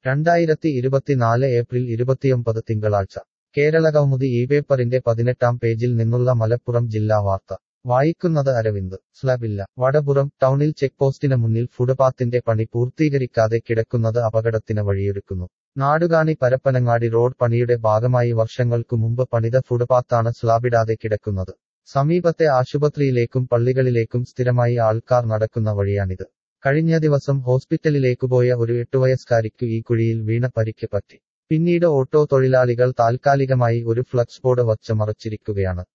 രണ്ടായിരത്തി ഇരുപത്തിനാല് ഏപ്രിൽ ഇരുപത്തിയൊമ്പത് തിങ്കളാഴ്ച കേരളകൗമുദി ഈ പേപ്പറിന്റെ പതിനെട്ടാം പേജിൽ നിന്നുള്ള മലപ്പുറം ജില്ലാ വാർത്ത വായിക്കുന്നത് അരവിന്ദ് സ്ലബില്ല വടപുറം ടൗണിൽ ചെക്ക് പോസ്റ്റിന് മുന്നിൽ ഫുട്പാത്തിന്റെ പണി പൂർത്തീകരിക്കാതെ കിടക്കുന്നത് അപകടത്തിന് വഴിയൊരുക്കുന്നു നാടുകാണി പരപ്പനങ്ങാടി റോഡ് പണിയുടെ ഭാഗമായി വർഷങ്ങൾക്കു മുമ്പ് പണിത ഫുട്പാത്താണ് സ്ലാബിടാതെ കിടക്കുന്നത് സമീപത്തെ ആശുപത്രിയിലേക്കും പള്ളികളിലേക്കും സ്ഥിരമായി ആൾക്കാർ നടക്കുന്ന വഴിയാണിത് കഴിഞ്ഞ ദിവസം ഹോസ്പിറ്റലിലേക്കു പോയ ഒരു എട്ടുവയസ്കാരിക്കു ഈ കുഴിയിൽ വീണ പരിക്ക് പറ്റി പിന്നീട് ഓട്ടോ തൊഴിലാളികൾ താൽക്കാലികമായി ഒരു ഫ്ലക്സ് ബോർഡ് വച്ച് മറച്ചിരിക്കുകയാണ്